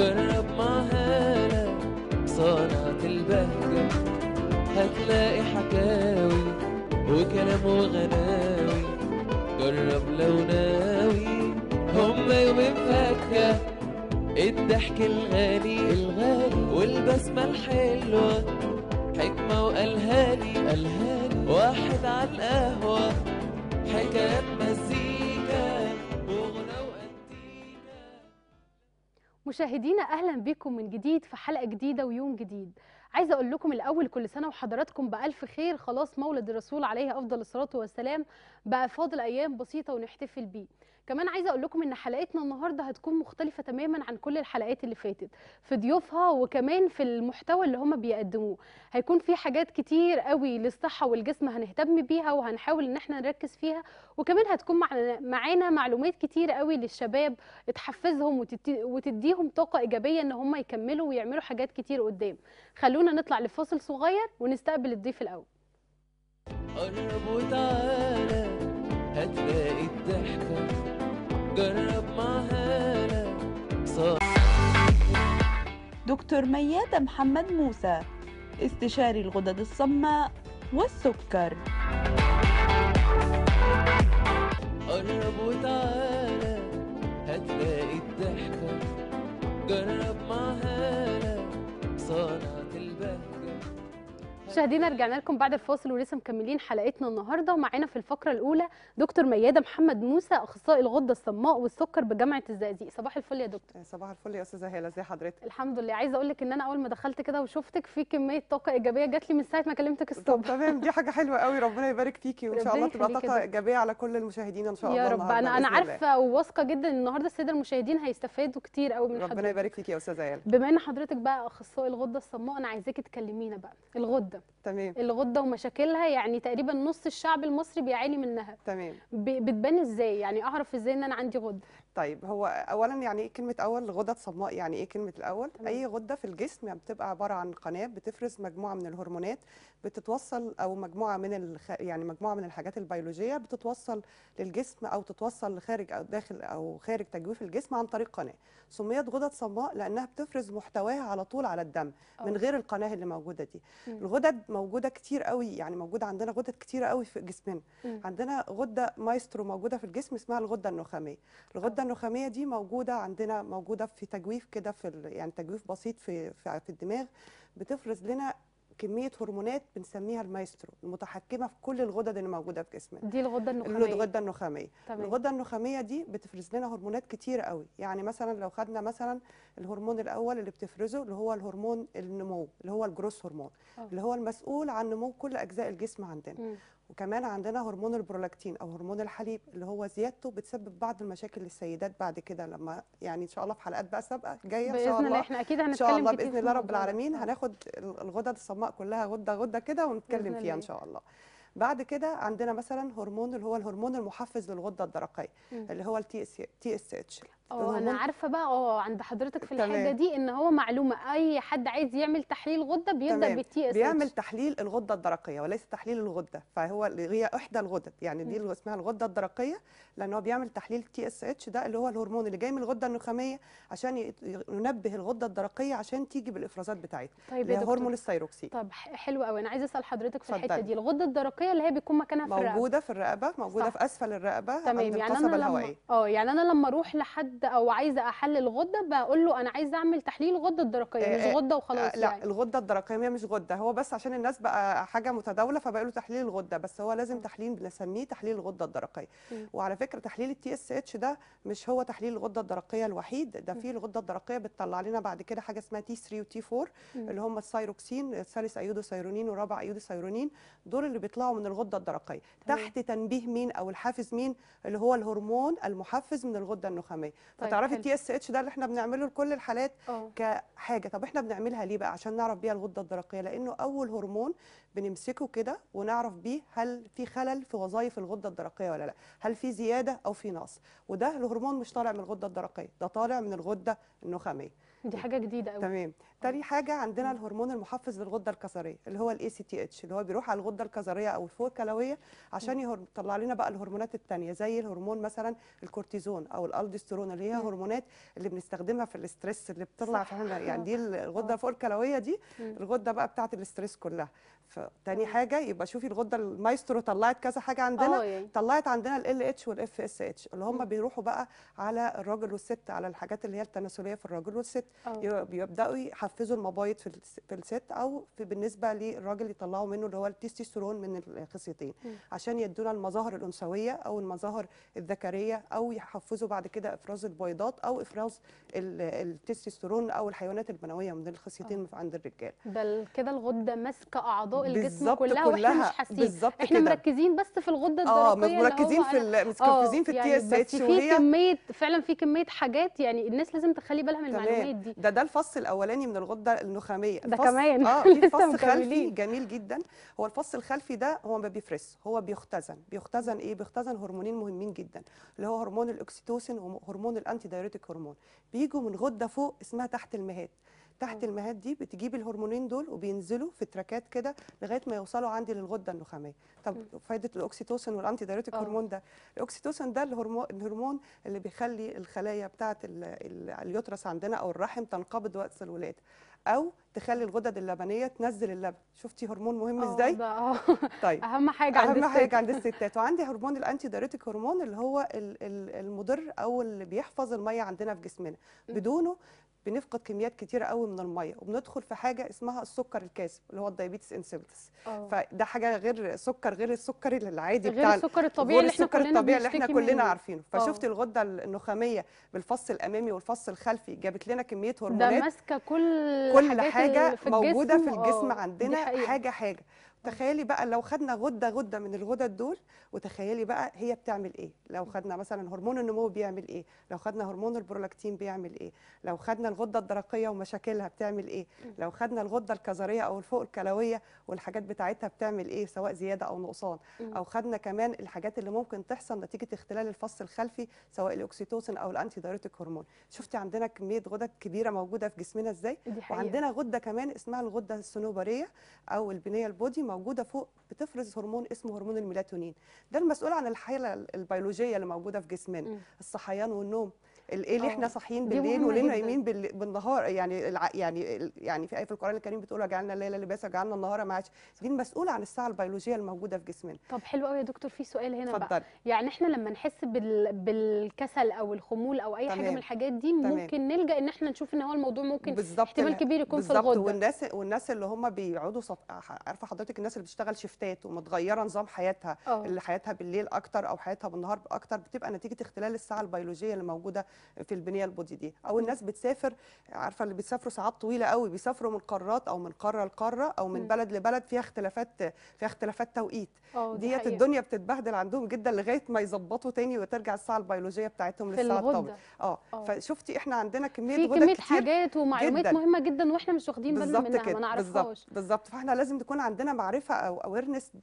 جرب مع هالة صنعة البهجة هتلاقي حكاوي وكلام وغناوي جرب لو ناوي هما يومين فكة الضحك الغالي الغالي والبسمة الحلوة حكمة وقالها لي قالها لي واحد على القهوة حكايات مزيكا وغنى وأنتيكا مشاهدينا اهلا بكم من جديد في حلقه جديده ويوم جديد عايزه اقول لكم الاول كل سنه وحضراتكم بالف خير خلاص مولد الرسول عليه افضل الصلاه والسلام بقى فاضل ايام بسيطه ونحتفل بيه كمان عايزه اقول لكم ان حلقتنا النهارده هتكون مختلفه تماما عن كل الحلقات اللي فاتت في ضيوفها وكمان في المحتوى اللي هم بيقدموه هيكون في حاجات كتير قوي للصحه والجسم هنهتم بيها وهنحاول ان احنا نركز فيها وكمان هتكون معنا- معانا معلومات كتير قوي للشباب تحفزهم وتدي- وتديهم طاقه ايجابيه ان هم يكملوا ويعملوا حاجات كتير قدام خلونا نطلع لفاصل صغير ونستقبل الضيف الاول قرب وتعالى هتلاقي الضحكة جرب مع هالة صار دكتور ميادة محمد موسى استشاري الغدد الصماء والسكر قرب وتعالى هتلاقي الضحكة جرب مع هالة صنعة البهجة مشاهدينا رجعنا لكم بعد الفاصل ولسه مكملين حلقتنا النهارده ومعانا في الفقره الاولى دكتور ميادة محمد موسى اخصائي الغده الصماء والسكر بجامعه الزقازيق صباح الفل يا دكتور صباح الفل يا استاذه هاله ازي حضرتك الحمد لله عايزه اقول لك ان انا اول ما دخلت كده وشفتك في كميه طاقه ايجابيه جات لي من ساعه ما كلمتك طب الصبح تمام دي حاجه حلوه قوي ربنا يبارك فيكي وان شاء ربنا الله تبقى يخليكي طاقه يا ايجابيه على كل المشاهدين ان شاء الله يا رب النهاردة انا انا بإذن الله. عارفه وواثقه جدا ان النهارده الساده المشاهدين هيستفادوا كتير قوي من ربنا حضرتك يبارك فيكي يا استاذه هاله بما ان حضرتك بقى اخصائي الغده الصماء انا عايزاكي تكلمينا بقى الغده تمام الغده ومشاكلها يعني تقريبا نص الشعب المصري بيعاني منها تمام ب- بتبان ازاي يعني اعرف ازاي ان انا عندي غده طيب هو اولا يعني ايه كلمه اول غدد صماء يعني ايه كلمه الاول تمام. اي غده في الجسم يعني بتبقى عباره عن قناه بتفرز مجموعه من الهرمونات بتتوصل او مجموعه من الخ... يعني مجموعه من الحاجات البيولوجيه بتتوصل للجسم او تتوصل لخارج او داخل او خارج تجويف الجسم عن طريق قناه سميت غدد صماء لانها بتفرز محتواها على طول على الدم من أه. غير القناه اللي موجوده دي مم. الغدد موجوده كتير قوي يعني موجوده عندنا غدد كتير قوي في جسمنا مم. عندنا غده مايسترو موجوده في الجسم اسمها الغده النخاميه الغده النخاميه دي موجوده عندنا موجوده في تجويف كده في ال- يعني تجويف بسيط في في, في الدماغ بتفرز لنا كميه هرمونات بنسميها المايسترو المتحكمه في كل الغدد اللي موجوده في جسمنا دي الغده النخاميه الغده النخاميه تمام الغده النخاميه دي بتفرز لنا هرمونات كتير قوي يعني مثلا لو خدنا مثلا الهرمون الاول اللي بتفرزه اللي هو الهرمون النمو اللي هو الجروس هرمون آه. اللي هو المسؤول عن نمو كل اجزاء الجسم عندنا مم. وكمان عندنا هرمون البرولاكتين او هرمون الحليب اللي هو زيادته بتسبب بعض المشاكل للسيدات بعد كده لما يعني ان شاء الله في حلقات بقى سابقه جايه ان شاء باذن الله الله احنا اكيد ان هنتكلم شاء الله كتير باذن في الله رب الموضوع ده. العالمين آه. هناخد ال- الغدد الصماء كلها غده غده كده ونتكلم بإذن فيها ان الله. شاء الله بعد كده عندنا مثلا هرمون اللي هو الهرمون المحفز للغده الدرقيه مم. اللي هو التي اس تي اس اتش اه انا عارفه بقى اه عند حضرتك في الحاجه تمام. دي ان هو معلومه اي حد عايز يعمل تحليل غده بيبدا تمام. بالتي اس بيعمل تحليل الغده الدرقيه وليس تحليل الغده فهو اللي هي احدى الغدد يعني دي مم. اللي اسمها الغده الدرقيه لان هو بيعمل تحليل تي اس اتش ده اللي هو الهرمون اللي جاي من الغده النخاميه عشان ي- ينبه الغده الدرقيه عشان تيجي بالافرازات بتاعتها طيب اللي يا هي دكتور هرمون الثيروكسين طب ح- حلو قوي انا عايزه اسال حضرتك في الحته اتفضلي. دي الغده الدرقيه اللي هي بيكون مكانها في الرقبه موجوده في الرقبه موجوده صح. في اسفل الرقبه تمام عند يعني القصبه انا لما الهوائيه اه يعني انا لما اروح لحد او عايزه احلل غده بقول له انا عايزه اعمل تحليل غده الدرقيه آه، مش آه، غده وخلاص آه، لا يعني الغده الدرقيه هي مش غده هو بس عشان الناس بقى حاجه متداوله فبقى تحليل الغده بس هو لازم آه. تحليل بنسميه تحليل الغده الدرقيه مم. وعلى فكره تحليل التي اس اتش ده مش هو تحليل الغده الدرقيه الوحيد ده في الغده الدرقيه بتطلع لنا بعد كده حاجه اسمها تي 3 وتي 4 مم. اللي هم الثايروكسين الثالث ايودوثيرونين ورابع ايودوثيرونين دول اللي بيطلعوا من الغده الدرقيه تمام. تحت تنبيه مين او الحافز مين اللي هو الهرمون المحفز من الغده النخاميه طيب، فتعرفي حلو. التي اس اتش ده اللي احنا بنعمله لكل الحالات اه كحاجه طب احنا بنعملها ليه بقى عشان نعرف بيها الغده الدرقيه لانه اول هرمون بنمسكه كده ونعرف بيه هل في خلل في وظائف الغده الدرقيه ولا لا هل في زياده او في نقص وده الهرمون مش طالع من الغده الدرقيه ده طالع من الغده النخاميه دي حاجه جديده قوي تمام تاني حاجه عندنا الهرمون المحفز للغده الكظريه اللي هو الاي سي تي اتش اللي هو بيروح على الغده الكظريه او الفوق الكلويه عشان يهر- يطلع لنا بقى الهرمونات التانية زي الهرمون مثلا الكورتيزون او الالدوستيرون اللي هي مم. هرمونات اللي بنستخدمها في الاسترس اللي بتطلع صح. فعلا يعني دي آه. الغده فوق الكلويه دي مم. الغده بقى بتاعت الاسترس كلها فتاني مم. حاجه يبقى شوفي الغده المايسترو طلعت كذا حاجه عندنا اه يعني طلعت عندنا ال اتش والاف اس اتش اللي هم مم. بيروحوا بقى على الراجل والست على الحاجات اللي هي التناسليه في الراجل والست اه يبقى- بيبداوا يحفزوا المبايض في الس- في الست او في بالنسبه للراجل يطلعوا منه اللي هو التستوستيرون من الخصيتين مم. عشان يدونا المظاهر الانثويه او المظاهر الذكريه او يحفزوا بعد كده افراز البيضات او افراز ال- التستوستيرون او الحيوانات المنويه من الخصيتين عند الرجال ده ال- كده الغده ماسكه اعضاء الجسم بالظبط كلها واحنا مش كلها حاسين بالظبط احنا كده مركزين بس في الغده اه الدرقيه اللي مركزين هو في على- ال- مركزين في يعني التي اس بس اتش في وهي كميه فعلا في كميه حاجات يعني الناس لازم تخلي بالها من تمام. المعلومات دي ده ده الفص الاولاني من الغده النخاميه ده الفص- كمان. اه في لسه فص خلفي مكملين. جميل جدا هو الفص الخلفي ده هو ما بيفرز هو بيختزن بيختزن ايه بيختزن هرمونين مهمين جدا اللي هو هرمون الاكسيتوسين وهرمون الانتي دايوريتيك هرمون بيجوا من غده فوق اسمها تحت المهاد تحت آه. المهاد دي بتجيب الهرمونين دول وبينزلوا في تراكات كده لغايه ما يوصلوا عندي للغده النخاميه طب فايده الاكسيتوسين والانتي دايوريتيك آه. هرمون ده الاكسيتوسين ده الهرمون الهرمون اللي بيخلي الخلايا بتاعه ال- ال- اليوترس عندنا او الرحم تنقبض وقت الولاده او تخلي الغدد اللبنيه تنزل اللبن شفتي هرمون مهم آه، ازاي ده اه طيب اهم حاجه عند اهم الست. حاجه عند الستات وعندي هرمون الانتي دايوريتيك هرمون اللي هو ال- ال- المضر او اللي بيحفظ الميه عندنا في جسمنا م. بدونه بنفقد كميات كتيره قوي من الميه وبندخل في حاجه اسمها السكر الكاسب اللي هو الدايابيتس انسيبتس آه. فده حاجه غير سكر غير السكر العادي غير بتاع السكر الطبيعي غير اللي احنا السكر كلنا الطبيعي اللي احنا بنشتكي كلنا منه. عارفينه آه. فشفت الغده النخاميه بالفص الامامي والفص الخلفي جابت لنا كميه ده هرمونات ماسكه كل كل الحاجات حاجه اللي في موجوده في الجسم. الجسم آه، دي عندنا حقيقة. حاجه حاجه تخيلي بقى لو خدنا غده غده من الغدد دول وتخيلي بقى هي بتعمل ايه لو خدنا مثلا هرمون النمو بيعمل ايه لو خدنا هرمون البرولاكتين بيعمل ايه لو خدنا الغده الدرقيه ومشاكلها بتعمل ايه لو خدنا الغده الكظريه او الفوق الكلويه والحاجات بتاعتها بتعمل ايه سواء زياده او نقصان مم. او خدنا كمان الحاجات اللي ممكن تحصل نتيجه اختلال الفص الخلفي سواء الاكسيتوسين او الانتي دايوريتيك هرمون شفتي عندنا كميه غدد كبيره موجوده في جسمنا ازاي دي حقيقة. وعندنا غده كمان اسمها الغده الصنوبريه او البنيه البودي موجوده فوق بتفرز هرمون اسمه هرمون الميلاتونين ده المسؤول عن الحاله البيولوجيه اللي موجوده في جسمنا مم. الصحيان والنوم ال- ايه اللي آه، احنا صاحيين دي بالليل مهمة وليه جداً. نايمين بال- بالنهار يعني الع... يعني ال- يعني في ايه في القران الكريم بتقول وجعلنا الليل لباسا وجعلنا النهار معاشا دي المسؤوله عن الساعه البيولوجيه الموجوده في جسمنا طب حلو قوي يا دكتور في سؤال هنا بقى اتفضلي يعني احنا لما نحس بال... بالكسل او الخمول او اي حاجه تمام. من الحاجات دي تمام. ممكن نلجا ان احنا نشوف ان هو الموضوع ممكن بالظبط احتمال ال- كبير يكون في بالظبط الغده والناس والناس اللي هم بيقعدوا صف... عارفه حضرتك الناس اللي بتشتغل شيفتات ومتغيره نظام حياتها اه اللي حياتها بالليل اكتر او حياتها بالنهار اكتر بتبقى نتيجه اختلال الساعه البيولوجيه اللي موجوده في البنيه البودي دي او الناس بتسافر عارفه اللي بيسافروا ساعات طويله قوي بيسافروا من قارات او من قاره لقاره او من مم. بلد لبلد فيها اختلافات فيها اختلافات توقيت اه دي ديت حقيقة. الدنيا بتتبهدل عندهم جدا لغايه ما يظبطوا تاني وترجع الساعه البيولوجيه بتاعتهم في للساعه الغده الطبيعيه اه آه. فشفتي احنا عندنا كميه في غدد كميه كتير حاجات ومعلومات جداً. مهمه جدا واحنا مش واخدين بالنا بالظبط منها ما كده نعرفهاش بالظبط بالظبط فاحنا لازم تكون عندنا معرفه او اويرنس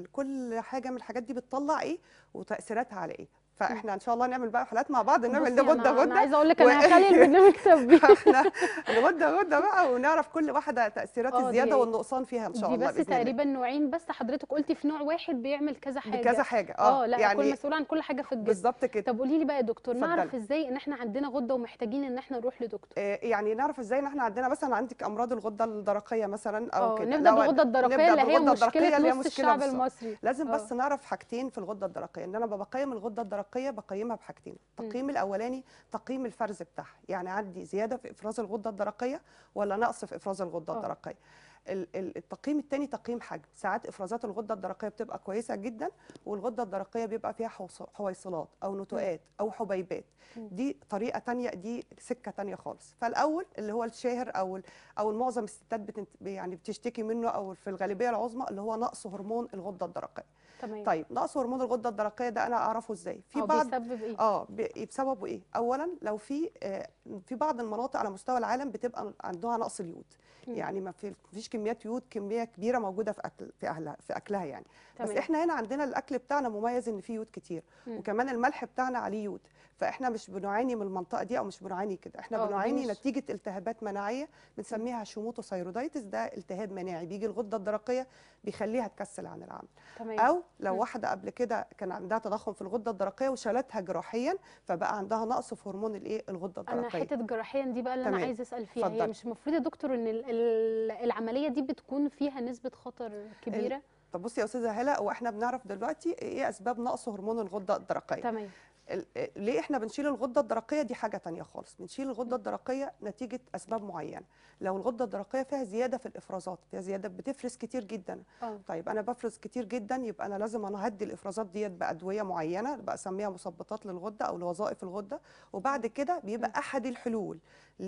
بكل حاجه من الحاجات دي بتطلع ايه وتاثيراتها على ايه فاحنا ان شاء الله نعمل بقى حلقات مع بعض نعمل بصي ده غده انا انا غده عايزه اقول لك و- انا هخلي البرنامج طبي احنا الغده غده بقى ونعرف كل واحده تاثيرات آه، دي- الزياده والنقصان فيها ان شاء دي الله بس باذن الله تقريبا نوعين بس حضرتك قلتي في نوع واحد بيعمل كذا حاجه بكذا حاجه اه لا يعني يعني مسؤول عن كل حاجه في الجسم بالظبط كده طب قولي لي بقى يا دكتور نعرف اتفضلي. ازاي ان احنا عندنا غده ومحتاجين ان احنا نروح لدكتور آه، يعني نعرف ازاي ان احنا عندنا مثلا عندك امراض الغده الدرقيه مثلا او اه كده نبدا لو- بالغده الدرقيه نبدأ اللي هي بالغدة الدرقية مشكله اللي هي نص مشكلة الشعب بالظبط. المصري لازم آه. بس نعرف حاجتين في الغده الدرقيه ان انا بقيم الغده الدرقيه بقيمها بحاجتين التقييم الاولاني تقييم الفرز بتاعها يعني عندي زياده في افراز الغده الدرقيه ولا نقص في افراز الغده آه. الدرقيه ال- ال- التقييم الثاني تقييم حجم ساعات افرازات الغده الدرقيه بتبقى كويسه جدا والغده الدرقيه بيبقى فيها حوص- حويصلات او نتوءات او حبيبات مم. دي طريقه تانية دي سكه تانية خالص فالاول اللي هو الشاهر او ال- او معظم الستات بتنت يعني بتشتكي منه او في الغالبيه العظمى اللي هو نقص هرمون الغده الدرقيه تمام طيب نقص هرمون الغده الدرقيه ده انا اعرفه ازاي في اه بعض بيسبب ايه اه ب- بسببه ايه اولا لو في آه، في بعض المناطق على مستوى العالم بتبقى عندها نقص اليود مم. يعني ما في فيش كميات يود كميه كبيره موجوده في اكل في اهلها في اكلها يعني بس تمام. احنا هنا عندنا الاكل بتاعنا مميز ان فيه يود كتير مم. وكمان الملح بتاعنا عليه يود فاحنا مش بنعاني من المنطقه دي او مش بنعاني كده احنا آه، دي بنعاني مش- نتيجه التهابات مناعيه بنسميها شوموتوثايرودايتس ده التهاب مناعي بيجي الغده الدرقيه بيخليها تكسل عن العمل تمام او لو مم. واحده قبل كده كان عندها تضخم في الغده الدرقيه وشالتها جراحيا فبقى عندها نقص في هرمون الايه الغده انا الدرقيه حته جراحيا دي بقى اللي انا تمام. عايزه اسال فيها هي اتفضلي. مش المفروض يا دكتور ان ال- ال- العمليه دي بتكون فيها نسبه خطر كبيره طب بصي يا استاذه هلا واحنا بنعرف دلوقتي ايه اسباب نقص هرمون الغده الدرقيه تمام ال- ليه احنا بنشيل الغده الدرقيه دي حاجه تانية خالص بنشيل الغده الدرقيه نتيجه اسباب معينه لو الغده الدرقيه فيها زياده في الافرازات فيها زياده بتفرز كتير جدا اه طيب انا بفرز كتير جدا يبقى انا لازم انا اهدي الافرازات ديت بادويه معينه بسميها مثبطات للغده او لوظائف الغده وبعد كده بيبقى احد الحلول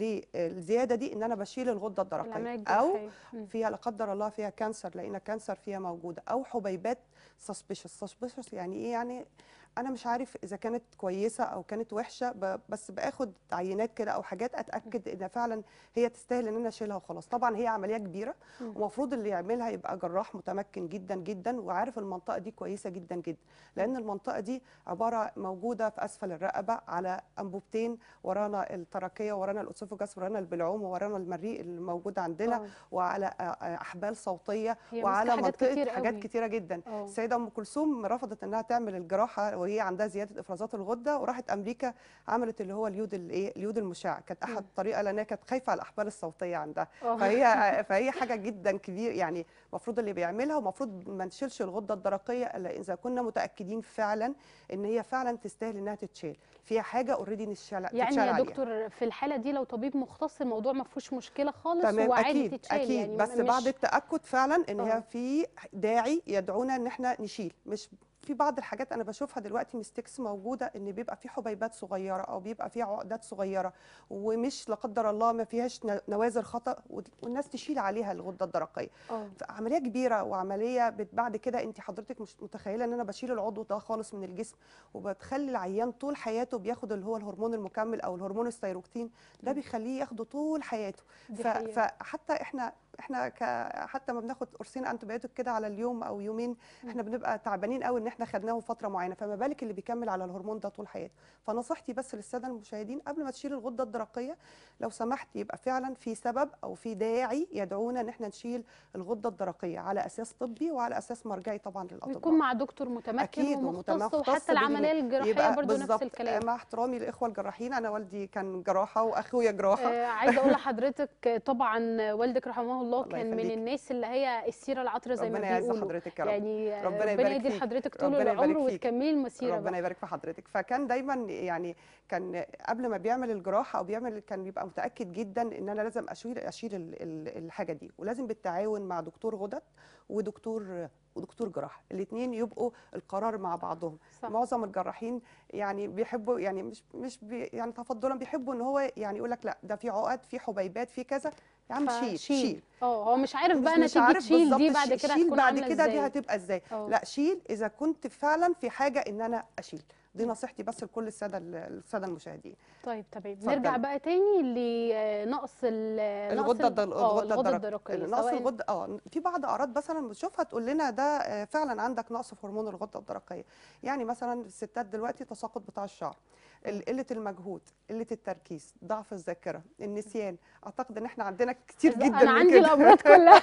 للزياده دي ان انا بشيل الغده العمليه الدرقيه او الجراحيه مم. فيها لا قدر الله فيها كانسر لقينا كانسر فيها موجوده او حبيبات سسبيشس سسبيشس يعني ايه يعني انا مش عارف اذا كانت كويسه او كانت وحشه ب- بس باخد عينات كده او حاجات اتاكد ان فعلا هي تستاهل ان انا اشيلها وخلاص طبعا هي عمليه كبيره مم. ومفروض اللي يعملها يبقى جراح متمكن جدا جدا وعارف المنطقه دي كويسه جدا جدا لان المنطقه دي عباره موجوده في اسفل الرقبه على انبوبتين ورانا التراكيه ورانا الاسوفجاس ورانا البلعوم ورانا المريء اللي موجود عندنا آه. وعلى آه، آه، احبال صوتيه هي وعلى ماسكة حاجات منطقه كتير حاجات قوي. كتيره جدا اه السيده ام كلثوم رفضت انها تعمل الجراحه وهي عندها زياده افرازات الغده وراحت امريكا عملت اللي هو اليود الايه اليود المشع كانت احد مم. طريقه لانها كانت خايفه على الاحبال الصوتيه عندها آه. فهي فهي حاجه جدا كبير يعني المفروض اللي بيعملها ومفروض ما نشيلش الغده الدرقيه الا اذا كنا متاكدين فعلا ان هي فعلا تستاهل انها تتشال فيها حاجه اوريدي نشال يعني تتشال يا عليها. دكتور في الحاله دي لو طبيب مختص الموضوع ما فيهوش مشكله خالص تمام وعادي اكيد تتشال اكيد يعني بس مش بعد التاكد فعلا ان آه. هي في داعي يدعونا ان احنا نشيل مش في بعض الحاجات انا بشوفها دلوقتي ميستكس موجوده ان بيبقى في حبيبات صغيره او بيبقى في عقدات صغيره ومش لا قدر الله ما فيهاش ن- نوازل خطا والناس تشيل عليها الغده الدرقيه اه عمليه كبيره وعمليه بت- بعد كده انت حضرتك مش متخيله ان انا بشيل العضو ده خالص من الجسم وبتخلي العيان طول حياته بياخد اللي هو الهرمون المكمل او الهرمون الثيروكتين ده مم. بيخليه ياخده طول حياته دي ف- حقيقة. فحتى احنا احنا ك حتى ما بناخد قرصين انتبيوتيك كده على اليوم او يومين احنا بنبقى تعبانين قوي ان احنا خدناهم فتره معينه فما بالك اللي بيكمل على الهرمون ده طول حياته فنصيحتي بس للساده المشاهدين قبل ما تشيل الغده الدرقيه لو سمحت يبقى فعلا في سبب او في داعي يدعونا ان احنا نشيل الغده الدرقيه على اساس طبي وعلى اساس مرجعي طبعا ويكون للاطباء مع دكتور متمكن أكيد ومختص ومتمخص وحتى العمليه بال- الجراحيه يبقى برضو نفس بالظبط الكلام مع احترامي للاخوه الجراحين انا والدي كان جراحه واخويا جراحه آه عايزه اقول لحضرتك طبعا والدك رحمه الله الله كان من يخليك. الناس اللي هي السيره العطره زي ما ربنا يعز بيقولوا حضرتك يا رب يعني ربنا ربنا يبارك يدي فيك. لحضرتك طول ربنا العمر يبارك فيك. وتكملي المسيره ربنا بقى يبارك في حضرتك فكان دايما يعني كان قبل ما بيعمل الجراحه او بيعمل كان بيبقى متاكد جدا ان انا لازم اشيل اشيل ال- ال- الحاجه دي ولازم بالتعاون مع دكتور غدد ودكتور ودكتور جراحه الاثنين يبقوا القرار مع بعضهم صح معظم الجراحين يعني بيحبوا يعني مش مش بي يعني تفضلا بيحبوا ان هو يعني يقول لك لا ده في عقد في حبيبات في كذا يا عم شيل فشيل. شيل اه هو مش عارف بقى مش- مش نتيجه عارف شيل دي بالظبط بعد شي- كده شيل هتكون بعد عامله كده دي ازاي هتبقى ازاي اه. لا شيل اذا كنت فعلا في حاجه ان انا اشيل دي نصيحتي بس لكل الساده الساده المشاهدين طيب تمام اتفضلي. نرجع بقى تاني لنقص ال نقص الغده ال- الدر- اه الغده الغده الدرقيه الدرقيه نقص سواء الغده اه في بعض اعراض مثلا بنشوفها تقول لنا ده آه، فعلا عندك نقص في هرمون الغده الدرقيه يعني مثلا الستات دلوقتي تساقط بتاع الشعر ال- قله المجهود قله التركيز ضعف الذاكره النسيان اعتقد ان احنا عندنا كتير جدا انا من عندي كده. الامراض كلها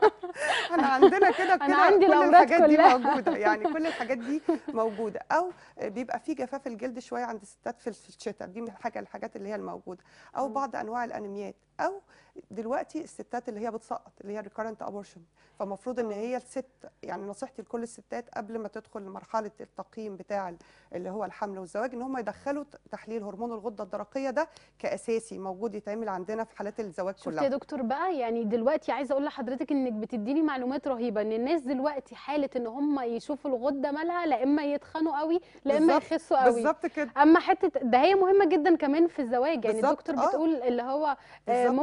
احنا عندنا كده أنا كده عندي كل الأمراض الحاجات دي كلها. موجوده يعني كل الحاجات دي موجوده او بيبقى في جفاف الجلد شويه عند الستات في في الشتاء دي من الحاجه الحاجات اللي هي الموجوده او مم. بعض انواع الانيميات او دلوقتي الستات اللي هي بتسقط اللي هي ريكارنت ابورشن فالمفروض ان آه. هي الست يعني نصيحتي لكل الستات قبل ما تدخل لمرحله التقييم بتاع ال- اللي هو الحمل والزواج ان هم يدخلوا ت- تحليل هرمون الغده الدرقيه ده كاساسي موجود يتعمل عندنا في حالات الزواج شفت يا كلها دكتور بقى يعني دلوقتي عايزه اقول لحضرتك انك بتديني معلومات رهيبه ان الناس دلوقتي حاله ان هم يشوفوا الغده مالها لا اما يتخنوا قوي لا اما بالظبط، يخسوا قوي بالظبط كده اما حته ده هي مهمه جدا كمان في الزواج يعني بالظبط، الدكتور آه. بتقول اللي هو آه، بالظبط. ممكن ايه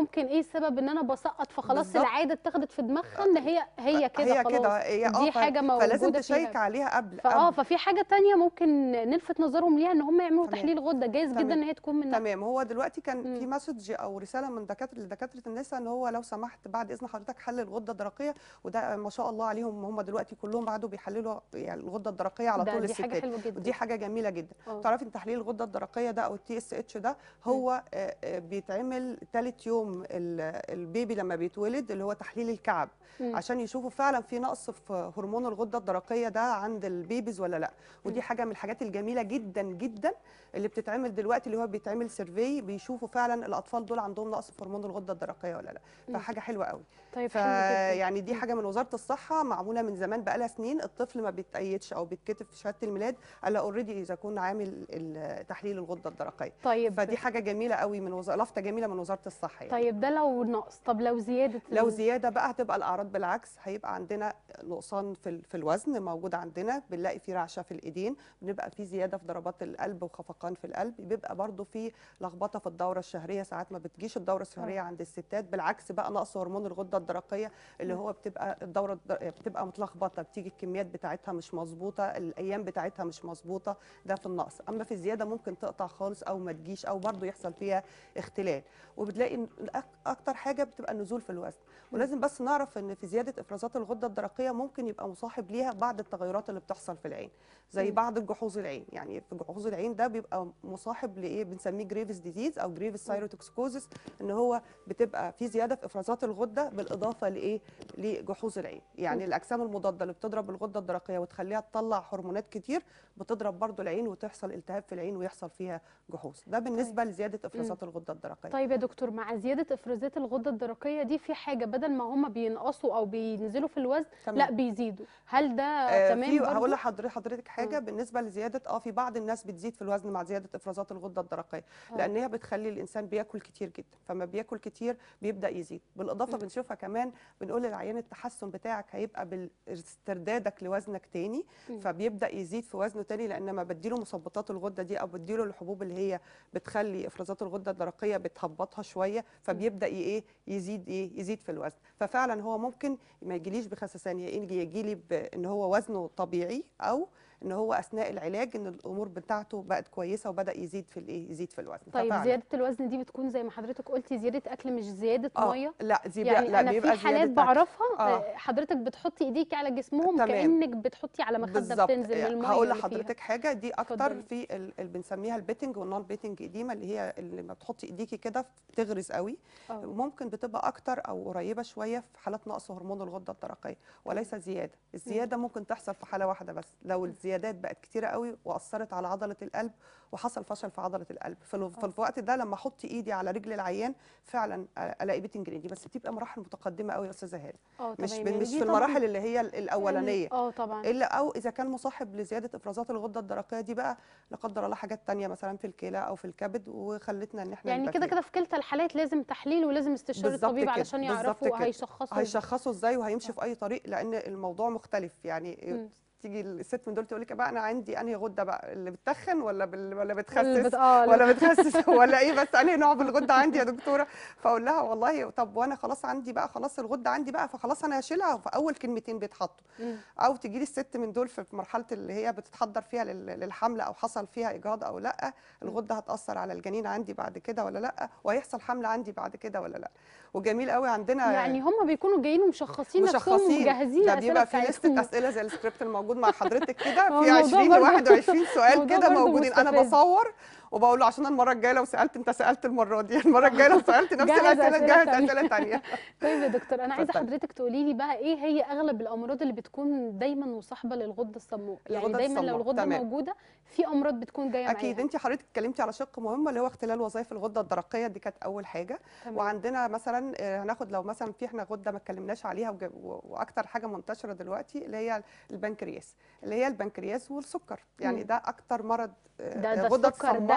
السبب ان انا بسقط فخلاص بالظبط. العاده اتخذت في دماغها ان هي هي كده هي خلاص كده هي دي ف- حاجه موجوده فلازم فيها. تشيك عليها قبل فاه قبل. ففي حاجه تانية ممكن نلفت نظرهم ليها ان هم يعملوا تمام. تحليل غده جايز جدا تمام. ان هي تكون من تمام هو دلوقتي كان في مم. مسج او رساله من دكاتره لدكاتره النساء ان هو لو سمحت بعد اذن حضرتك حلل الغده الدرقيه وده ما شاء الله عليهم هم دلوقتي كلهم بعدوا بيحللوا يعني الغده الدرقيه على ده طول دي حاجه الستات حلوه جدا ودي حاجه جميله جدا آه. تعرفي ان تحليل الغده الدرقيه ده او التي اس اتش ده هو آه، آه، بيتعمل ثالث يوم ال- البيبي لما بيتولد اللي هو تحليل الكعب مم. عشان يشوفوا فعلا في نقص في هرمون الغده الدرقيه ده عند البيبيز ولا لا ودي مم. حاجه من الحاجات الجميله جدا جدا اللي بتتعمل دلوقتي اللي هو بيتعمل سيرفي بيشوفوا فعلا الاطفال دول عندهم نقص في هرمون الغده الدرقيه ولا لا مم. فحاجه حلوه قوي طيب حلو جدا فيعني دي مم. حاجه من وزاره الصحه معموله من زمان بقالها سنين الطفل ما بيتأيدش او بيتكتب في شهاده الميلاد الا اوريدي اذا كنا عامل ال- تحليل الغده الدرقيه طيب فدي حاجه جميله قوي من وزاره لفته جميله من وزاره الصحه يعني. طيب ده لو نقص طب لو زياده لو ال- زياده بقى هتبقى الاعراض بالعكس هيبقى عندنا نقصان في ال- في الوزن موجود عندنا بنلاقي في رعشه في الايدين بنبقى في زياده في ضربات القلب وخفقان في القلب بيبقى برضو في لخبطه في الدوره الشهريه ساعات ما بتجيش الدوره الشهريه عند الستات بالعكس بقى نقص هرمون الغده الدرقيه اللي مم. هو بتبقى الدوره الد- بتبقى متلخبطه بتيجي الكميات بتاعتها مش مظبوطه الايام بتاعتها مش مظبوطه ده في النقص اما في الزياده ممكن تقطع خالص او ما تجيش او برضو يحصل فيها اختلال وبتلاقي إن الأك- اكتر حاجه بتبقى النزول في الوزن ولازم بس نعرف ان في زياده افرازات الغده الدرقيه ممكن يبقى مصاحب ليها بعض التغيرات اللي بتحصل في العين زي مم. بعض الجحوظ العين يعني في جحوظ العين ده بيبقى مصاحب لايه بنسميه جريفز ديزيز او جريفز سايروتوكسكوزس ان هو بتبقى في زياده في افرازات الغده بالاضافه لايه لجحوظ العين يعني مم. الاجسام المضاده اللي بتضرب الغده الدرقيه وتخليها تطلع هرمونات كتير بتضرب برضو العين وتحصل التهاب في العين ويحصل فيها جحوظ ده بالنسبه لزياده افرازات الغده الدرقيه طيب يا دكتور مع زياده افرازات الغده الدرقيه دي في حاجه بدل ما هم بينقصوا او بينزلوا في الوزن تمام. لا بيزيدوا هل ده آه، تمام في برضو؟ هقول لحضرتك حضرتك حاجه بالنسبه لزياده اه في بعض الناس بتزيد في الوزن مع زياده افرازات الغده الدرقيه آه. لان هي بتخلي الانسان بياكل كتير جدا فما بياكل كتير بيبدا يزيد بالاضافه مم. بنشوفها كمان بنقول للعيان التحسن بتاعك هيبقى باستردادك لوزنك تاني مم. فبيبدا يزيد في وزنه تاني لان ما بديله مثبطات الغده دي او بديله الحبوب اللي هي بتخلي افرازات الغده الدرقيه بتهبطها شويه فبيبدا ي- ايه يزيد ايه يزيد في الوزن ففعلا هو ممكن ما يجيليش بخسسان يجي يجي لي بان هو وزنه طبيعي او ان هو اثناء العلاج ان الامور بتاعته بقت كويسه وبدا يزيد في الايه يزيد في الوزن طيب ففعلاً. زياده الوزن دي بتكون زي ما حضرتك قلتي زياده اكل مش زياده اه ميه لا دي بقى- يعني لا انا في بيبقى حالات زيادة أكل. بعرفها آه. آه، حضرتك بتحطي ايديكي على جسمهم تمام. كانك بتحطي على مخده بالظبط بتنزل من الميه هقول اللي فيها. لحضرتك حاجه دي اكتر اتفضلي. في ال- اللي بنسميها البيتنج والنون بيتنج اديما اللي هي اللي لما بتحطي ايديكي كده بتغرز قوي آه. ممكن بتبقى اكتر او قريبه شويه في حالات نقص هرمون الغده الدرقيه وليس زياده الزياده ممكن تحصل في حاله واحده بس لو الزيادات بقت كتيره قوي واثرت على عضله القلب وحصل فشل في عضله القلب في الو- في الوقت ده لما احط ايدي على رجل العيان فعلا الاقي بيتنج دي بس بتبقى مراحل متقدمه قوي يا استاذه هاله اه مش تمام يعني مش دي في طبعاً المراحل اللي هي ال- الاولانيه اه طبعا الا او اذا كان مصاحب لزياده افرازات الغده الدرقيه دي بقى لا قدر الله حاجات تانية مثلا في الكلى او في الكبد وخلتنا ان احنا يعني نبقى كده فيها. كده في كلتا الحالات لازم تحليل ولازم استشاره بالظبط الطبيب كده، علشان بالظبط يعرفوا كده. هيشخصوا إزاي. هيشخصوا ازاي وهيمشي في اي طريق لان الموضوع مختلف يعني مم. تيجي الست من دول تقول لك بقى انا عندي انهي غده بقى اللي بتتخن ولا بال... ولا اللي بتخسس بت- آه، ولا بتخسس ولا ايه بس انهي نوع بالغده عندي يا دكتوره فاقول لها والله طب وانا خلاص عندي بقى خلاص الغده عندي بقى فخلاص انا هشيلها فاول كلمتين بيتحطوا مم. او تجي لي الست من دول في مرحله اللي هي بتتحضر فيها لل- للحمل او حصل فيها اجهاض او لا الغده هتاثر على الجنين عندي بعد كده ولا لا وهيحصل حمل عندي بعد كده ولا لا وجميل قوي عندنا يعني هم بيكونوا جايين ومشخصين نفسهم مشخصين مجهزين ده الاسئله بيبقى في بتاعتهم لستة اسئله زي السكريبت الموجود مع حضرتك كده هو في الموضوع 20 ل برضه- 21 سؤال الموضوع كده برضه موجودين انا مستفز. بصور وبقول له عشان المره الجايه لو سالت انت سالت المره دي المره الجايه لو سالت نفس جهز الاسئله أسئلة جهز تانية. اسئله ثانيه طيب يا دكتور انا عايزه اتفضلي. حضرتك تقولي لي بقى ايه هي اغلب الامراض اللي بتكون دايما مصاحبه للغده الصماء يعني الغدة دايما لو الصماء، الغده تمام. موجوده في امراض بتكون جايه اكيد معاها انت حضرتك اتكلمتي على شق مهم اللي هو اختلال وظائف الغده الدرقيه دي كانت اول حاجه تمام. وعندنا مثلا آه، هناخد لو مثلا في احنا غده ما اتكلمناش عليها وج- و- واكتر حاجه منتشره دلوقتي اللي هي البنكرياس اللي هي البنكرياس والسكر يعني مم. ده اكتر مرض آه، ده ده غدة السكر ده صماء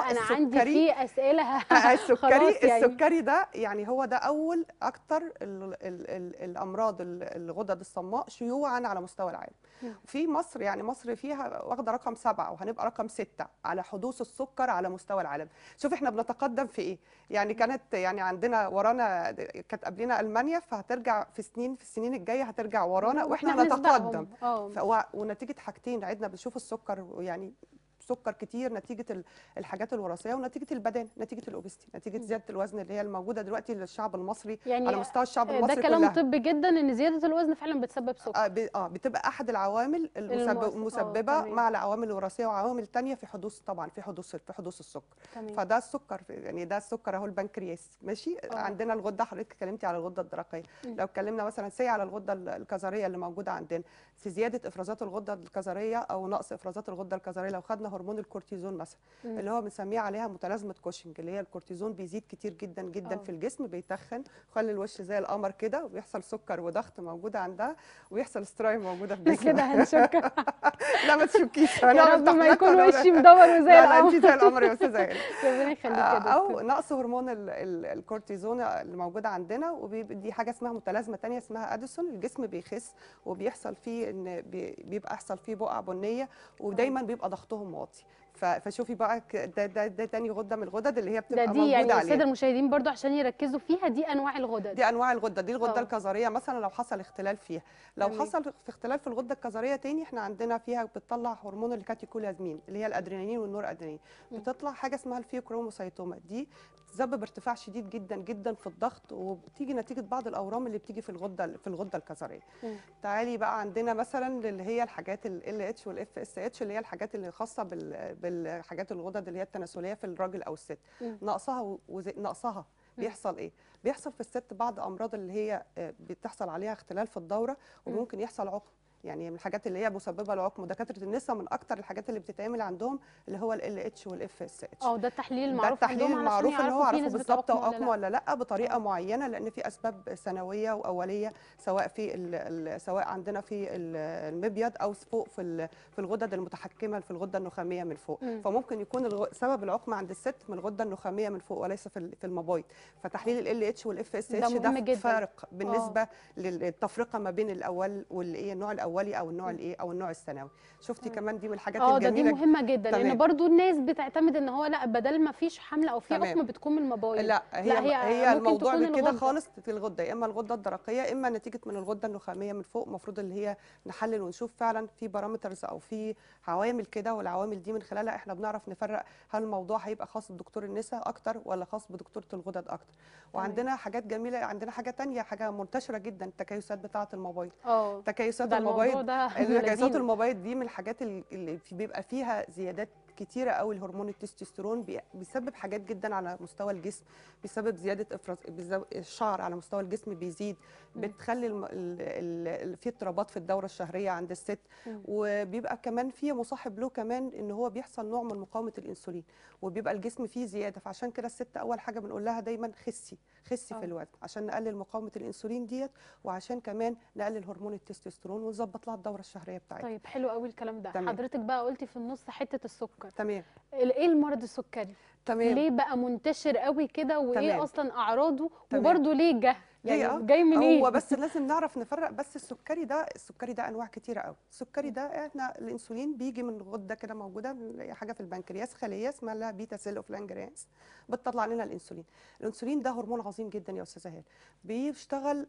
انا عندي السكري- فيه اسئله آه، السكري خلاص يعني. السكري ده يعني هو ده اول اكتر ال ال ال الامراض ال- الغدد الصماء شيوعا على مستوى العالم مم. في مصر يعني مصر فيها واخده رقم سبعة وهنبقى رقم ستة على حدوث السكر على مستوى العالم شوف احنا بنتقدم في ايه يعني كانت يعني عندنا ورانا كانت قبلنا المانيا فهترجع في سنين في السنين الجايه هترجع ورانا واحنا بنسبقهم. هنتقدم اه ف- و- ونتيجه حاجتين عدنا بنشوف السكر يعني سكر كتير نتيجه ال- الحاجات الوراثيه ونتيجه البدان نتيجه الاوبستي نتيجه زياده الوزن اللي هي الموجوده دلوقتي للشعب المصري يعني على مستوى الشعب ده المصري كلام كلها طبي جدا ان زياده الوزن فعلا بتسبب سكر اه ب- اه بتبقى احد العوامل المسبب- المؤث- آه، المسببه تمام. مع العوامل الوراثيه وعوامل تانية في حدوث طبعا في حدوث في حدوث السكر تمام فده السكر يعني ده السكر اهو البنكرياس ماشي آه. عندنا الغده حضرتك اتكلمتي على الغده الدرقيه مم. لو اتكلمنا مثلا سي على الغده ال- الكظريه اللي موجوده عندنا في زياده افرازات الغده الكظريه او نقص افرازات الغده الكظريه لو خدنا هرمون الكورتيزون مثلا مم. اللي هو بنسميه عليها متلازمه كوشنج اللي هي الكورتيزون بيزيد كتير جدا جدا آه. في الجسم بيتخن يخلي الوش زي القمر كده وبيحصل سكر وضغط موجوده عندها ويحصل ستراي موجوده في كده جسمها هنشك لا ما تشكيش يا هنعمل رب ما تحليلات يكون ولا- وشي مدور وزي لا لا القمر انت زي القمر يا استاذه هاني ربنا يخليك يا او دكتور نقص هرمون ال- ال- الكورتيزون اللي موجوده عندنا ودي حاجه اسمها متلازمه تانية اسمها اديسون الجسم بيخس وبيحصل فيه ان بي- بيبقى يحصل فيه بقع بنيه ودايما بيبقى ضغطهم واطي ف- فشوفي بقى ك- ده, ده, ده تاني غده من الغدد اللي هي ده بتبقى دي موجوده يعني الساده عليها المشاهدين برضو عشان يركزوا فيها دي انواع الغدد دي انواع الغده دي الغده آه. الكظريه مثلا لو حصل اختلال فيها لو تمام. حصل في اختلال في الغده الكظريه تاني احنا عندنا فيها بتطلع هرمون الكاتيكولازمين اللي هي الادرينالين والنور ادرينالين مم. بتطلع حاجه اسمها الفيوكروموسايتوما دي بتسبب ارتفاع شديد جدا جدا في الضغط وبتيجي نتيجه بعض الاورام اللي بتيجي في الغده في الغده الكظريه مم. تعالي بقى عندنا مثلا اللي هي الحاجات ال اتش والاف اس اتش اللي هي الحاجات اللي خاصه بال- بالحاجات الغدد اللي هي التناسليه في الراجل او الست مم. نقصها و- وزي نقصها مم. بيحصل ايه بيحصل في الست بعض امراض اللي هي آه، بتحصل عليها اختلال في الدوره مم. وممكن يحصل عقم يعني من الحاجات اللي هي مسببه للعقم ودكاتره النساء من اكتر الحاجات اللي بتتعمل عندهم اللي هو ال اتش والاف اس اتش اه ده التحليل ده المعروف التحليل عندهم علشان المعروف اللي هو يعرفوا في عرفوا نسبة بالظبط هو عقم عقم ولا لا بطريقه آه. معينه لان في اسباب ثانويه واوليه سواء في ال ال سواء عندنا في ال- المبيض او فوق في ال- في الغدد المتحكمه في الغده النخاميه من فوق مم. فممكن يكون الغ- سبب العقم عند الست من الغده النخاميه من فوق وليس في ال- في المبايض فتحليل ال اتش والاف اس ده اتش مهم ده جداً. فارق بالنسبه للتفرقه ما بين الاول والايه النوع الاولي او النوع الايه او النوع الثانوي شفتي مم. كمان دي من الحاجات اه ده دي الجميله مهمه جدا لان تمام. برضو الناس بتعتمد ان هو لا بدل ما فيش حمل او في تمام. عقم بتكون من المبايض لا هي لا، هي, هي هي ممكن الموضوع تكون كده الغدة. خالص في الغده يا اما الغده الدرقيه اما نتيجه من الغده النخاميه من فوق المفروض اللي هي نحلل ونشوف فعلا في بارامترز او في عوامل كده والعوامل دي من خلالها احنا بنعرف نفرق هل الموضوع هيبقى خاص بدكتور النساء اكتر ولا خاص بدكتوره الغدد اكتر وعندنا حاجات جميله عندنا حاجه تانية حاجه منتشره جدا التكيسات بتاعه المبايض اه تكيسات ده الموضوع المبايض ده التكيسات لذيذ. المبايض دي من الحاجات ال- اللي في- بيبقى فيها زيادات كتيره قوي الهرمون التستوستيرون بي- بيسبب حاجات جدا على مستوى الجسم بيسبب زياده افراز بيزو- الشعر على مستوى الجسم بيزيد مم. بتخلي الم... ال... ال... ال... في اضطرابات في الدوره الشهريه عند الست مم. وبيبقى كمان فيه مصاحب له كمان ان هو بيحصل نوع من مقاومه الانسولين وبيبقى الجسم فيه زياده فعشان كده الست اول حاجه بنقول لها دايما خسي خسي آه. في الوزن عشان نقلل مقاومه الانسولين ديت وعشان كمان نقلل هرمون التستوستيرون ونظبط لها الدوره الشهريه بتاعتها طيب حلو قوي الكلام ده تمام. حضرتك بقى قلتي في النص حته السكر تمام ال- ايه المرض السكري تمام ليه بقى منتشر قوي كده وايه تمام. اصلا اعراضه تمام. وبرده ليه جه ليه يعني آه؟ جاي منين هو بس لازم نعرف نفرق بس السكري ده السكري ده انواع كتيره قوي السكري ده احنا الانسولين بيجي من غده كده موجوده من حاجه في البنكرياس خليه اسمها لها بيتا سيل اوف لانجرانس بتطلع لنا الانسولين الانسولين ده هرمون عظيم جدا يا استاذه هاله بيشتغل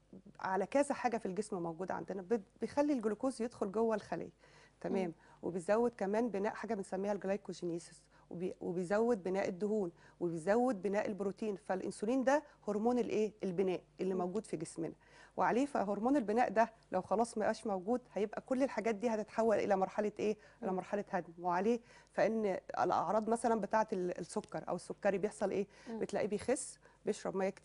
على كذا حاجه في الجسم موجوده عندنا بي- بيخلي الجلوكوز يدخل جوه الخليه تمام وبيزود كمان بناء حاجه بنسميها الجلايكوجينيسيس وبي- وبيزود بناء الدهون وبيزود بناء البروتين فالانسولين ده هرمون الايه البناء اللي مم. موجود في جسمنا وعليه فهرمون البناء ده لو خلاص ما بقاش موجود هيبقى كل الحاجات دي هتتحول الى مرحله ايه الى مم. مرحله هدم وعليه فان الاعراض مثلا بتاعه ال- السكر او السكري بيحصل ايه مم. بتلاقيه بيخس بيشرب ميه كتير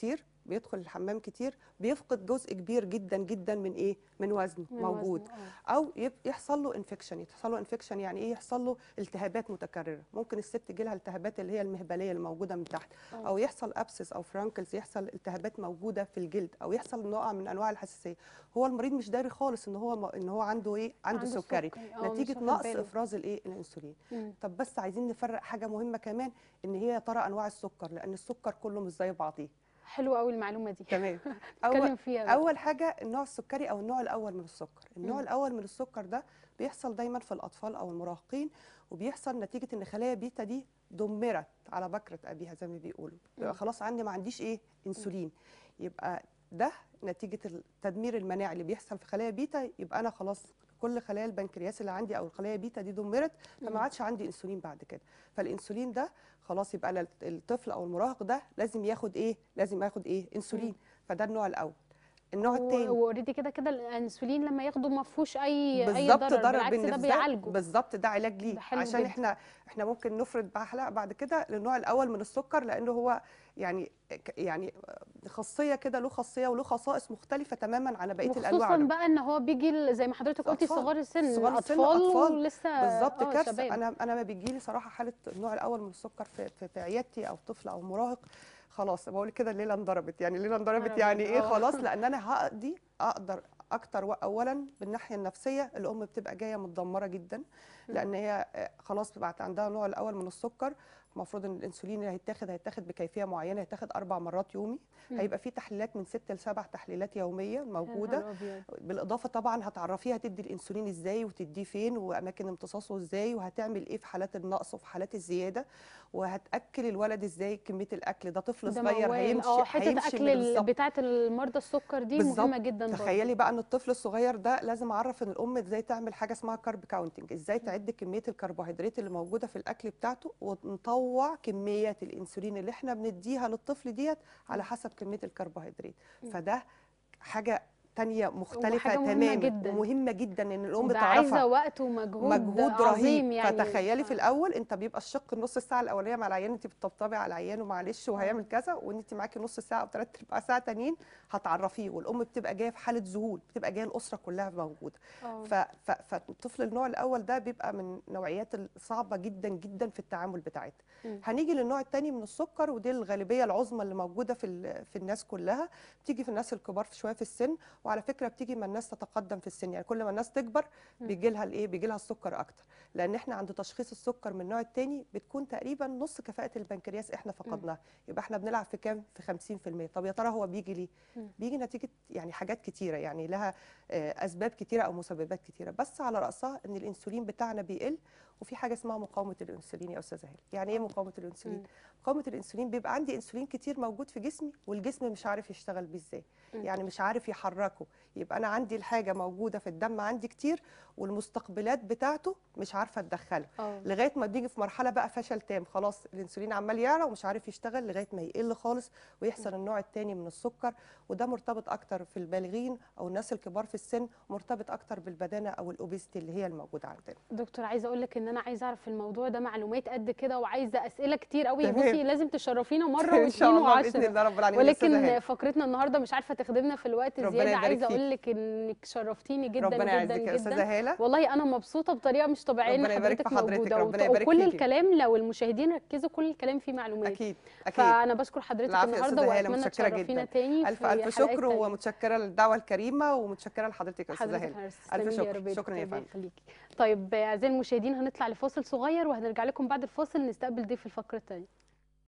بيدخل الحمام كتير بيفقد جزء كبير جدا جدا من ايه من وزنه من موجود وزنه، آه. او يب- يحصل له انفكشن يحصل له انفكشن يعني ايه يحصل له التهابات متكرره ممكن الست يجي لها التهابات اللي هي المهبليه الموجوده من تحت آه. او يحصل ابسس او فرانكلز يحصل التهابات موجوده في الجلد او يحصل نوع من انواع الحساسيه هو المريض مش داري خالص ان هو م- ان هو عنده ايه عنده, عنده سكري سكري، آه، مش نتيجه واخد نقص باله. افراز الايه الانسولين مم. طب بس عايزين نفرق حاجه مهمه كمان ان هي يا ترى انواع السكر لان السكر كله مش زي بعضيه حلوه قوي المعلومه دي تمام اتكلم اول فيها بقى. اول حاجه النوع السكري او النوع الاول من السكر النوع مم. الاول من السكر ده بيحصل دايما في الاطفال او المراهقين وبيحصل نتيجه ان خلايا بيتا دي دمرت على بكره ابيها زي ما بيقولوا مم. يبقى خلاص عندي ما عنديش ايه انسولين يبقى ده نتيجه التدمير المناعي اللي بيحصل في خلايا بيتا يبقى انا خلاص كل خلايا البنكرياس اللي عندي او الخلايا بيتا دي دمرت مم. فما عادش عندي انسولين بعد كده فالانسولين ده خلاص يبقى أنا الطفل او المراهق ده لازم ياخد ايه لازم ياخد ايه انسولين فده النوع الاول النوع الثاني واوريدي كده كده الانسولين لما ياخده ما فيهوش اي اي بالظبط ضرر ضرر بالعكس ده بالنسبة- بيعالجه بالظبط ده علاج ليه ده حلو عشان جدا. احنا احنا ممكن نفرض بقى حلقه بعد كده للنوع الاول من السكر لانه هو يعني ك- يعني خاصيه كده له خاصيه وله خصائص مختلفه تماما عن بقيه الانواع وخصوصا اللي- بقى ان هو بيجي ل- زي ما حضرتك قلتي أطفال. صغار السن صغار السن، اطفال أطفال. ولسه بالظبط آه، كارثه شباب. انا انا ما بيجي لي صراحه حاله النوع الاول من السكر في في, في عيادتي او طفل او مراهق خلاص بقول كده الليله انضربت يعني الليله انضربت نهار يعني أبيض. ايه آه. خلاص لان انا هقضي اقدر اكتر و- اولا بالناحيه النفسيه الام بتبقى جايه متدمره جدا لان هي آه، خلاص بقت عندها النوع الاول من السكر المفروض ان الانسولين اللي هيتاخد هيتاخد بكيفيه معينه هيتاخد اربع مرات يومي مم. هيبقى في تحليلات من ست لسبع تحليلات يوميه يا موجوده نهار أبيض. بالاضافه طبعا هتعرفيها تدي الانسولين ازاي وتديه فين واماكن امتصاصه ازاي وهتعمل ايه في حالات النقص وفي حالات الزياده وهتاكل الولد ازاي كميه الاكل ده طفل ده صغير موال. هيمشي اه حته هيمشي اكل من ال- بالظبط. بتاعه المرضى السكر دي بالظبط. مهمه جدا برضه. تخيلي بقى ان الطفل الصغير ده لازم اعرف ان الام ازاي تعمل حاجه اسمها كارب كاونتنج ازاي تعد كميه الكربوهيدرات اللي موجوده في الاكل بتاعته ونطوع كميات الانسولين اللي احنا بنديها للطفل ديت على حسب كميه الكربوهيدرات مم. فده حاجه تانية مختلفة وحاجة مهمة تماما جدا. ومهمة جدا ان الام ده تعرفها عايزه وقت ومجهود مجهود عظيم رهيب يعني فتخيلي في آه. الاول انت بيبقى الشق النص الساعه الاولانيه مع العيان انت بتطبطبي على العيان ومعلش وهيعمل كذا وانت معاكي نص ساعه او ثلاث ارباع ساعه تانيين هتعرفيه والام بتبقى جايه في حاله ذهول بتبقى جايه الاسره كلها موجوده آه. ف- ف- فالطفل النوع الاول ده بيبقى من نوعيات الصعبه جدا جدا في التعامل بتاعتها مم. هنيجي للنوع الثاني من السكر ودي الغالبيه العظمى اللي موجوده في ال- في الناس كلها بتيجي في الناس الكبار في شويه في السن وعلى فكره بتيجي ما الناس تتقدم في السن يعني كل ما الناس تكبر مم. بيجي لها الايه بيجي لها السكر اكتر لان احنا عند تشخيص السكر من النوع الثاني بتكون تقريبا نص كفاءه البنكرياس احنا فقدناها يبقى احنا بنلعب في كام في 50% طب يا ترى هو بيجي ليه مم. بيجي نتيجه يعني حاجات كتيره يعني لها آه، اسباب كتيره او مسببات كتيره بس على راسها ان الانسولين بتاعنا بيقل وفي حاجه اسمها مقاومه الانسولين يا استاذه هاله يعني ايه مقاومه الانسولين مم. مقاومه الانسولين بيبقى عندي انسولين كتير موجود في جسمي والجسم مش عارف يشتغل بيه ازاي مم. يعني مش عارف يحركه يبقى انا عندي الحاجه موجوده في الدم عندي كتير والمستقبلات بتاعته مش عارفه اتدخلها اه لغايه ما بنيجي في مرحله بقى فشل تام خلاص الانسولين عمال يعلى ومش عارف يشتغل لغايه ما يقل خالص ويحصل النوع الثاني من السكر وده مرتبط اكتر في البالغين او الناس الكبار في السن مرتبط اكتر بالبدانه او الاوبيستي اللي هي الموجوده عندنا دكتور عايزه اقول لك ان انا عايزه اعرف في الموضوع ده معلومات قد كده وعايزه اسئله كتير قوي تمام. بصي لازم تشرفينا مره ان شاء واثنين الله باذن وعشرة الله رب العالمين يا أستاذة ولكن هاني. فقرتنا النهارده مش عارفه تخدمنا في الوقت ربنا زياده يبارك عايزه فيك. اقول لك انك شرفتيني جدا ربنا جدا يعزك يا استاذه جدا هاله والله انا مبسوطه بطريقه مش طبيعيه ان ربنا يبارك في حضرتك حضرتك، موجوده ربنا وت- يبارك وكل فيكي. الكلام لو المشاهدين ركزوا كل الكلام فيه معلومات اكيد اكيد فانا بشكر حضرتك العفو يا النهارده أستاذة هالة، واتمنى متشكرة تشرفينا جداً. تاني الف في الف حلقات شكر تانية. ومتشكره للدعوه الكريمه ومتشكره لحضرتك يا استاذه حضرتك هاله هتسلمي الف يا شكر رب شكرا يا ربنا فندم يخليكي طيب اعزائي المشاهدين هنطلع لفاصل صغير وهنرجع لكم بعد الفاصل نستقبل ضيف الفقره الثانيه